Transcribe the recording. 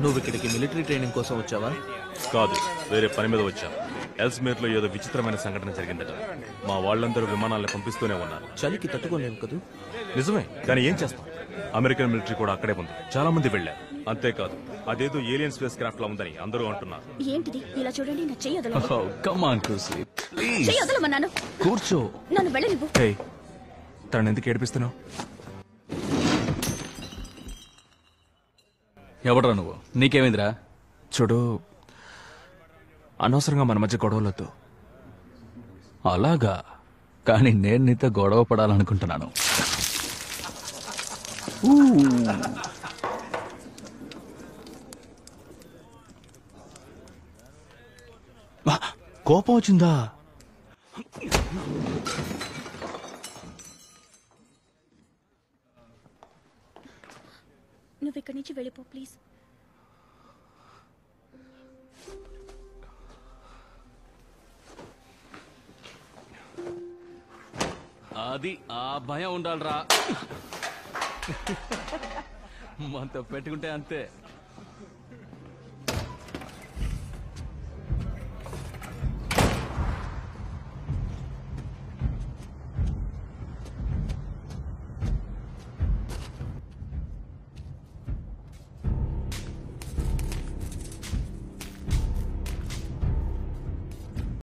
నువ్వు ఇక్కడికి military training కోసం వచ్చావా కాదు వేరే పని మీద వచ్చా ఎల్స్మేర్ లో ఏదో విచిత్రమైన సంఘటన జరిగిందట మా వాళ్ళందరూ విమానాలను పంపిస్తూనే ఉన్నారు చలికి తట్టుకోలేము కదూ నిజమే కానీ ఏం చేస్తాం అమెరికన్ మిలిటరీ కూడా అక్కడే ఉంది చాలా మంది వెళ్ళారు అంతేకాదు అదేదో ఏలియన్ స్పేస్ క్రాఫ్ట్ లా ఉందని అందరూ అంటున్నారు ఏంటిది ఇలా చూడండి నా చెయ్యి వదలండి కమాన్ క్రూసీ ప్లీజ్ చెయ్యి వదలమన్నాను కూర్చో నన్ను వెళ్ళనివ్వు హే తనని ఎందుకు ఏడిపిస్తున్నావు ఎవడరా నువ్వు నీకేమైందిరా చూడు అనవసరంగా మన మధ్య గొడవలొద్దు అలాగా కానీ నేను నీతో గొడవ పడాలనుకుంటున్నాను ఆ, కోపం వచ్చిందా నువ్వు ఇక్కడి నుంచి వెళ్ళిపో ప్లీజ్ అది ఆ భయం ఉండాలిరా మనతో పెట్టుకుంటే అంతే